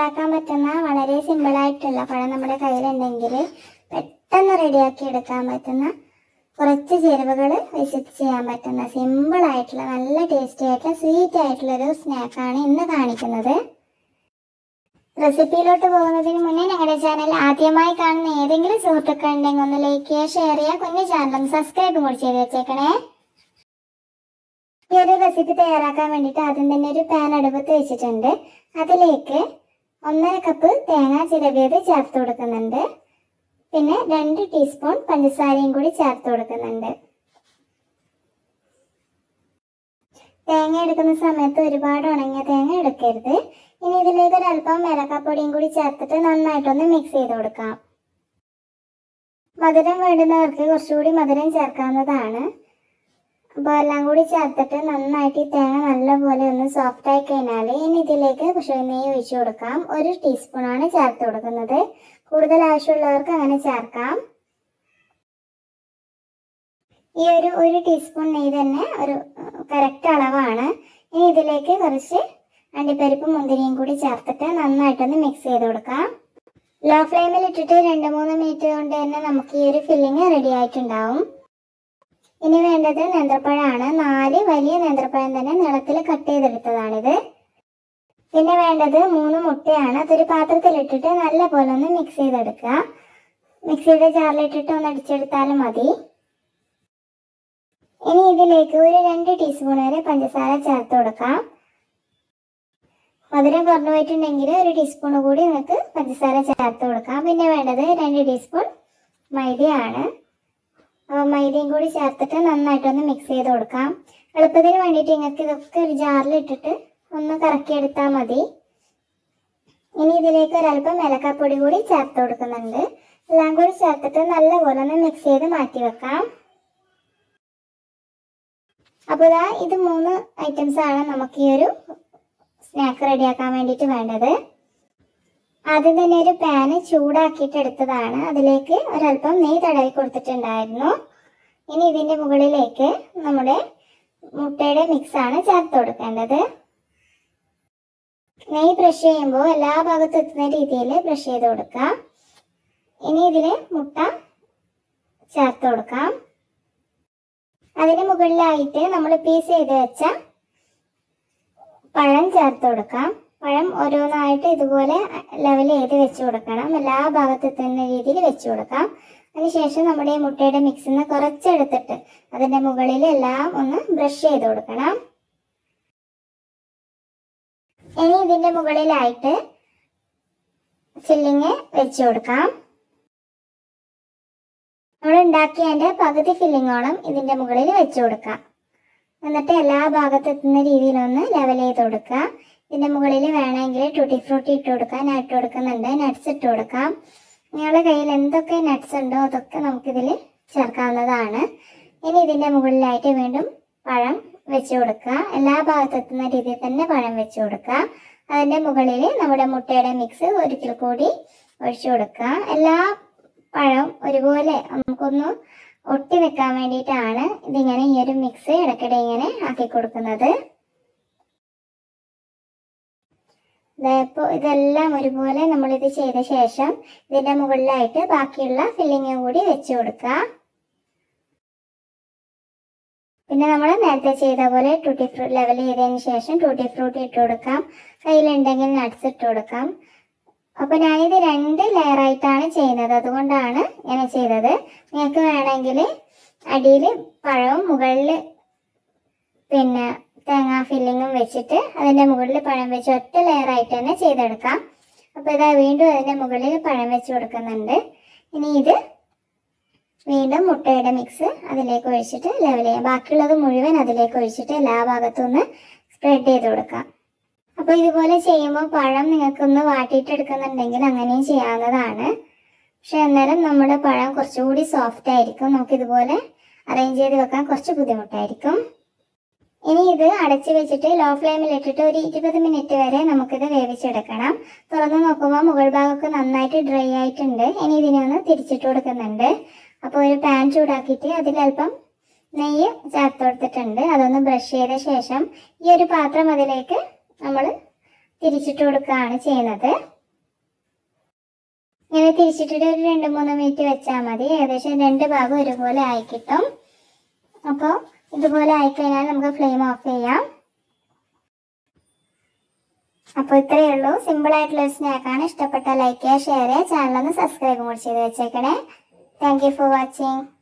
തയ്യാറാക്കാൻ പറ്റുന്ന വളരെ സിമ്പിളായിട്ടുള്ള പഴം നമ്മുടെ കയ്യിലുണ്ടെങ്കിൽ പെട്ടെന്ന് റെഡിയാക്കി എടുക്കാൻ പറ്റുന്ന കുറച്ച് ചേരുവകൾ വെച്ചിട്ട് ചെയ്യാൻ പറ്റുന്ന സിമ്പിൾ ആയിട്ടുള്ള നല്ല ടേസ്റ്റി ആയിട്ടുള്ള സ്വീറ്റ് ആയിട്ടുള്ള ഒരു സ്നാക്കാണ് ഇന്ന് കാണിക്കുന്നത് റെസിപ്പിയിലോട്ട് പോകുന്നതിന് മുന്നേ ഞങ്ങളുടെ ചാനൽ ആദ്യമായി കാണുന്ന ഏതെങ്കിലും സുഹൃത്തുക്കൾ ഉണ്ടെങ്കിൽ ഒന്ന് ലൈക്ക് ചെയ്യുക ഷെയർ ചെയ്യുക കുഞ്ഞു ചാനൽ ഒന്ന് സബ്സ്ക്രൈബും കൂടി ചെയ്ത് വെച്ചേക്കണേ ഈ ഒരു റെസിപ്പി തയ്യാറാക്കാൻ വേണ്ടിയിട്ട് ആദ്യം തന്നെ ഒരു പാൻ അടുപ്പത്ത് വെച്ചിട്ടുണ്ട് അതിലേക്ക് ഒന്നര കപ്പ് തേങ്ങ ചിരവിയത് ചേർത്ത് കൊടുക്കുന്നുണ്ട് പിന്നെ രണ്ട് ടീസ്പൂൺ പഞ്ചസാരയും കൂടി ചേർത്ത് കൊടുക്കുന്നുണ്ട് തേങ്ങ എടുക്കുന്ന സമയത്ത് ഒരുപാട് ഉണങ്ങിയ തേങ്ങ എടുക്കരുത് ഇനി ഇതിലേക്ക് ഒരു അല്പം ഏലക്കാപ്പൊടിയും കൂടി ചേർത്തിട്ട് നന്നായിട്ടൊന്ന് മിക്സ് ചെയ്ത് കൊടുക്കാം മധുരം വേണ്ടുന്നവർക്ക് കുറച്ചുകൂടി മധുരം ചേർക്കാവുന്നതാണ് അപ്പോൾ എല്ലാം കൂടി ചേർത്തിട്ട് നന്നായിട്ട് ഈ തേങ്ങ നല്ലപോലെ ഒന്ന് സോഫ്റ്റ് ആയി കഴിഞ്ഞാൽ ഇനി ഇതിലേക്ക് പശുവിൻ നെയ്യ് ഒഴിച്ചു കൊടുക്കാം ഒരു ടീസ്പൂണാണ് ചേർത്ത് കൊടുക്കുന്നത് കൂടുതൽ ആവശ്യമുള്ളവർക്ക് അങ്ങനെ ചേർക്കാം ഈ ഒരു ഒരു ടീസ്പൂൺ നെയ്യ് തന്നെ ഒരു കറക്റ്റ് അളവാണ് ഇനി ഇതിലേക്ക് കുറച്ച് അണ്ടിപ്പരിപ്പും മുന്തിരിയും കൂടി ചേർത്തിട്ട് നന്നായിട്ടൊന്ന് മിക്സ് ചെയ്ത് കൊടുക്കാം ലോ ഫ്ലെയിമിൽ ഇട്ടിട്ട് രണ്ട് മൂന്ന് മിനിറ്റ് കൊണ്ട് തന്നെ നമുക്ക് ഈ ഒരു ഫില്ലിങ് റെഡി ആയിട്ടുണ്ടാവും ഇനി വേണ്ടത് നേന്ത്രപ്പഴമാണ് നാല് വലിയ നേന്ത്രപ്പഴം തന്നെ നീളത്തിൽ കട്ട് ചെയ്തെടുത്തതാണിത് പിന്നെ വേണ്ടത് മൂന്ന് മുട്ടയാണ് അതൊരു പാത്രത്തിലിട്ടിട്ട് നല്ല പോലെ ഒന്ന് മിക്സ് ചെയ്തെടുക്കുക മിക്സിയുടെ ജാറിലിട്ടിട്ട് ഒന്ന് അടിച്ചെടുത്താലും മതി ഇനി ഇതിലേക്ക് ഒരു രണ്ട് ടീസ്പൂൺ വരെ പഞ്ചസാര ചേർത്ത് കൊടുക്കാം മധുരം കുറഞ്ഞു പോയിട്ടുണ്ടെങ്കിൽ ഒരു ടീസ്പൂൺ കൂടി നിങ്ങൾക്ക് പഞ്ചസാര ചേർത്ത് കൊടുക്കാം പിന്നെ വേണ്ടത് രണ്ട് ടീസ്പൂൺ മൈദയാണ് അപ്പോൾ മൈദയും കൂടി ചേർത്തിട്ട് നന്നായിട്ടൊന്ന് മിക്സ് ചെയ്ത് കൊടുക്കാം എളുപ്പത്തിന് വേണ്ടിയിട്ട് നിങ്ങൾക്ക് ഇതൊക്കെ ഒരു ജാറിൽ ഇട്ടിട്ട് ഒന്ന് കറക്കിയെടുത്താൽ മതി ഇനി ഇതിലേക്ക് ഒരല്പം ഏലക്കാപ്പൊടി കൂടി ചേർത്ത് കൊടുക്കുന്നുണ്ട് എല്ലാം കൂടി ചേർത്തിട്ട് നല്ലപോലെ ഒന്ന് മിക്സ് ചെയ്ത് മാറ്റി വെക്കാം അപ്പോൾ ഇതാ ഇത് മൂന്ന് ഐറ്റംസ് ആണ് നമുക്ക് ഈ ഒരു സ്നാക്ക് റെഡിയാക്കാൻ വേണ്ടിയിട്ട് വേണ്ടത് ആദ്യം തന്നെ ഒരു പാന് ചൂടാക്കിയിട്ട് എടുത്തതാണ് അതിലേക്ക് ഒരല്പം നെയ്യ് തടവി കൊടുത്തിട്ടുണ്ടായിരുന്നു ഇനി ഇതിൻ്റെ മുകളിലേക്ക് നമ്മുടെ മുട്ടയുടെ മിക്സ് ആണ് ചേർത്ത് കൊടുക്കേണ്ടത് നെയ്യ് ബ്രഷ് ചെയ്യുമ്പോൾ എല്ലാ ഭാഗത്തും എത്തുന്ന രീതിയിൽ ബ്രഷ് ചെയ്ത് കൊടുക്കാം ഇനി ഇതിൽ മുട്ട ചേർത്ത് കൊടുക്കാം അതിന് മുകളിലായിട്ട് നമ്മൾ പീസ് ചെയ്ത് വെച്ച പഴം ചേർത്ത് കൊടുക്കാം പഴം ഓരോന്നായിട്ട് ഇതുപോലെ ലെവൽ ചെയ്ത് വെച്ച് കൊടുക്കണം എല്ലാ ഭാഗത്ത് എത്തുന്ന രീതിയിൽ വെച്ച് കൊടുക്കാം അതിനുശേഷം നമ്മുടെ ഈ മുട്ടയുടെ മിക്സിൽ നിന്ന് കുറച്ചെടുത്തിട്ട് അതിൻ്റെ മുകളിൽ എല്ലാം ഒന്ന് ബ്രഷ് ചെയ്ത് കൊടുക്കണം ഇനി ഇതിൻ്റെ മുകളിലായിട്ട് ഫില്ലിങ് വെച്ച് കൊടുക്കാം നമ്മൾ ഉണ്ടാക്കിയതിൻ്റെ പകുതി ഫില്ലിങ്ങോളം ഇതിൻ്റെ മുകളിൽ വെച്ച് കൊടുക്കാം എന്നിട്ട് എല്ലാ ഭാഗത്തും എത്തുന്ന രീതിയിലൊന്ന് ലെവൽ ചെയ്ത് കൊടുക്കുക ഇതിൻ്റെ മുകളിൽ വേണമെങ്കിൽ ടൂട്ടി ഫ്രൂട്ടി ഇട്ട് കൊടുക്കാം ഞാൻ ഇട്ട് കൊടുക്കുന്നുണ്ട് നട്ട്സ് ഇട്ട് കൊടുക്കാം നിങ്ങളുടെ കയ്യിൽ എന്തൊക്കെ നട്ട്സ് ഉണ്ടോ അതൊക്കെ നമുക്കിതിൽ ചേർക്കാവുന്നതാണ് ഇനി ഇതിൻ്റെ മുകളിലായിട്ട് വീണ്ടും പഴം വെച്ച് കൊടുക്കുക എല്ലാ ഭാഗത്തെത്തുന്ന രീതിയിൽ തന്നെ പഴം വെച്ച് കൊടുക്കുക അതിൻ്റെ മുകളിൽ നമ്മുടെ മുട്ടയുടെ മിക്സ് ഒരിക്കൽ കൂടി ഒഴിച്ചു കൊടുക്കുക എല്ലാ പഴം ഒരുപോലെ നമുക്കൊന്ന് ഒട്ടി നിൽക്കാൻ വേണ്ടിയിട്ടാണ് ഇതിങ്ങനെ ഈ ഒരു മിക്സ് ഇടയ്ക്കിടെ ഇങ്ങനെ ആക്കി കൊടുക്കുന്നത് ഇപ്പോൾ ഇതെല്ലാം ഒരുപോലെ നമ്മളിത് ചെയ്ത ശേഷം ഇതിൻ്റെ മുകളിലായിട്ട് ബാക്കിയുള്ള ഫില്ലിങ്ങും കൂടി വെച്ച് കൊടുക്കുക പിന്നെ നമ്മൾ നേരത്തെ ചെയ്ത പോലെ ടൂട്ടി ഫ്രൂട്ട് ലെവൽ ചെയ്തതിന് ശേഷം ടൂട്ടി ഫ്രൂട്ട് ഇട്ട് കൊടുക്കാം കയ്യിലുണ്ടെങ്കിൽ നട്ട്സ് ഇട്ട് കൊടുക്കാം അപ്പോൾ ഞാനിത് രണ്ട് ലെയർ ആയിട്ടാണ് ചെയ്യുന്നത് അതുകൊണ്ടാണ് ഇങ്ങനെ ചെയ്തത് നിങ്ങൾക്ക് വേണമെങ്കിൽ അടിയിൽ പഴവും മുകളിൽ പിന്നെ തേങ്ങാ ഫില്ലിങ്ങും വെച്ചിട്ട് അതിൻ്റെ മുകളിൽ പഴം വെച്ച് ഒറ്റ ലെയർ ആയിട്ട് തന്നെ ചെയ്തെടുക്കാം അപ്പോൾ ഇതാ വീണ്ടും അതിൻ്റെ മുകളിൽ പഴം വെച്ച് കൊടുക്കുന്നുണ്ട് ഇനി ഇത് വീണ്ടും മുട്ടയുടെ മിക്സ് അതിലേക്ക് ഒഴിച്ചിട്ട് ലെവൽ ചെയ്യാം ബാക്കിയുള്ളത് മുഴുവൻ അതിലേക്ക് ഒഴിച്ചിട്ട് എല്ലാ ഭാഗത്തും ഒന്ന് സ്പ്രെഡ് ചെയ്ത് കൊടുക്കാം അപ്പോൾ ഇതുപോലെ ചെയ്യുമ്പോൾ പഴം നിങ്ങൾക്കൊന്ന് വാട്ടിയിട്ട് എടുക്കുന്നുണ്ടെങ്കിൽ അങ്ങനെയും ചെയ്യാവുന്നതാണ് പക്ഷെ അന്നേരം നമ്മുടെ പഴം കുറച്ചുകൂടി സോഫ്റ്റ് ആയിരിക്കും നമുക്ക് ഇതുപോലെ അറേഞ്ച് ചെയ്ത് വെക്കാൻ കുറച്ച് ബുദ്ധിമുട്ടായിരിക്കും ഇനി ഇത് അടച്ചു വെച്ചിട്ട് ലോ ഫ്ലെയിമിൽ ഇട്ടിട്ട് ഒരു ഇരുപത് മിനിറ്റ് വരെ നമുക്കിത് വേവിച്ചെടുക്കണം തുറന്ന് നോക്കുമ്പോൾ മുകൾ ഭാഗമൊക്കെ നന്നായിട്ട് ഡ്രൈ ആയിട്ടുണ്ട് ഇനി ഇതിനെ ഒന്ന് തിരിച്ചിട്ട് കൊടുക്കുന്നുണ്ട് അപ്പോൾ ഒരു പാൻ ചൂടാക്കിയിട്ട് അതിലല്പം നെയ്യ് ചേർത്ത് കൊടുത്തിട്ടുണ്ട് അതൊന്ന് ബ്രഷ് ചെയ്ത ശേഷം ഈ ഒരു പാത്രം അതിലേക്ക് നമ്മൾ തിരിച്ചിട്ട് കൊടുക്കുകയാണ് ചെയ്യുന്നത് ഇങ്ങനെ തിരിച്ചിട്ടിട്ട് ഒരു രണ്ട് മൂന്ന് മിനിറ്റ് വെച്ചാൽ മതി ഏകദേശം രണ്ട് ഭാഗം ഒരുപോലെ ആയി കിട്ടും അപ്പോൾ ഇതുപോലെ ആയിക്കഴിഞ്ഞാൽ നമുക്ക് ഫ്ലെയിം ഓഫ് ചെയ്യാം അപ്പോൾ ഇത്രയേ ഉള്ളൂ സിമ്പിൾ ആയിട്ടുള്ള ഒരു സ്നാക്കാണ് ഇഷ്ടപ്പെട്ട ലൈക്ക് ചെയ്യുക ഷെയർ ചെയ്യുക ചാനൽ ഒന്ന് സബ്സ്ക്രൈബ് കൂടി ചെയ്ത് വെച്ചേക്കണേ താങ്ക് യു ഫോർ വാച്ചിങ്